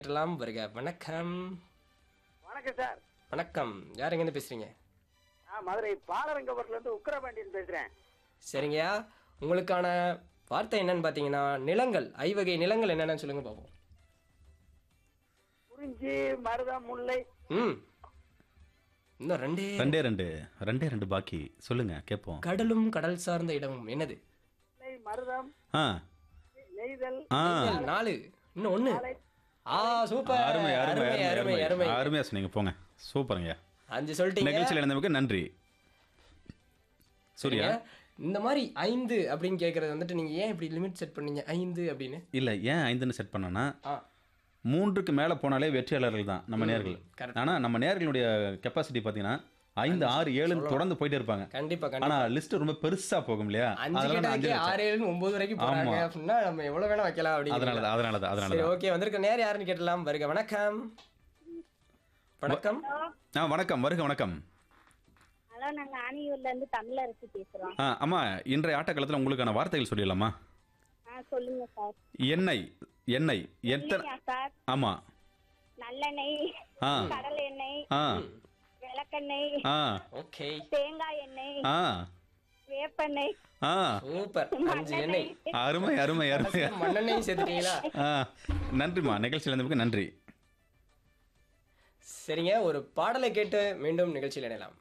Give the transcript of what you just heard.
எல்லாம் வருக வணக்கம் வணக்கம் சார் வணக்கம் யார் எங்கேருந்து பேசுறீங்க நான் மதுரை பாலரங்கபுரத்துல இருந்து உக்கிரபாண்டியன் பேசுறேன் சரிங்கய்யா உங்களுக்கான வார்த்தை என்னன்னு பார்த்தீங்கன்னா நிலங்கள் ஐவகை நிலங்கள் என்னென்னு சொல்லுங்க பார்ப்போம் குறிஞ்சி மருதம் முல்லை ம் இன்னும் ரெண்டே ரெண்டே ரெண்டு ரெண்டே ரெண்டு பாக்கி சொல்லுங்க கேட்போம் கடலும் கடல் சார்ந்த இடமும் என்னது முல்லை மருதம் ஆ நெய்தல் ஆ நீங்கள் நாலு இன்னும் ஒன்று ஆ சூப்பர் அருமை அருமை அருமை அருமை அருமை அருமை அருமையா சொன்னீங்க போங்க சூப்பருங்க அஞ்சு சொல்லிட்டீங்க நிகழ்ச்சியில் இருந்தவங்க நன்றி சூர்யா சரிங்க. இந்த மாதிரி ஐந்து அப்படின்னு கேட்கறது வந்துட்டு நீங்க ஏன் இப்படி லிமிட் செட் பண்ணீங்க ஐந்து அப்படின்னு இல்ல ஏன் ஐந்துன்னு செட் பண்ணனா ஆ மூன்றுக்கு மேல போனாலே வெற்றியாளர்கள் தான் நம்ம நேர்கள் correct. ஆனா நம்ம நேர்களுடைய கெப்பாசிட்டி பாத்தீங்கன்னா ஐந்து ஆறு ஏழுன்னு தொடர்ந்து போயிட்டே இருப்பாங்க கண்டிப்பா ஆனா கண்டிப்பா லிஸ்ட் ரொம்ப பெருசா போகும் இல்லையா அஞ்சு அதனால நான் அஞ்சு கேட்டதுக்கே வச்சேன். ஆறு ஏழு ஒன்பது வரைக்கும் போறாங்க ஆமா. அப்படின்னா நம்ம எவ்வளவு வேணா வைக்கலாம் அதனால அப்படின்னு தான் அதனால தான் அதனால சரி தான் ஓகே வந்திருக்க நேர் யாருன்னு கேட்டலாம் வருக வணக்கம் வணக்கம் ஆ வணக்கம் வருக வணக்கம் ஹலோ நாங்க ஆணியூர்ல இருந்து தமிழரசி பேசுறோம் ஆ அம்மா இன்றைய ஆட்டக்காலத்தில் உங்களுக்கான வார்த்தைகள் சொல்லிடலாமா ஆ சொல்லுங்க சார் எண்ணெய் எண்ணெய் எத்தனை இல்லையா சார் ஆமா நல்லெண்ணெய் ஆ கடலை எண்ணெய் ஆ விளக்கெண்ணெய் ஆ ஓகே தேங்காய் எண்ணெய் ஆ வேப்பெண்ணெய் ஆ சூப்பர் அஞ்சு எண்ணெய் அருமை அருமை அருமை மண்ணெண்ணெய் சேர்த்துட்டீங்களா ஆ நன்றிம்மா நிகழ்ச்சியில் இருந்ததுக்கு நன்றி சரிங்க ஒரு பாடலை கேட்டு மீண்டும் நிகழ்ச்சியில் இணையலாம்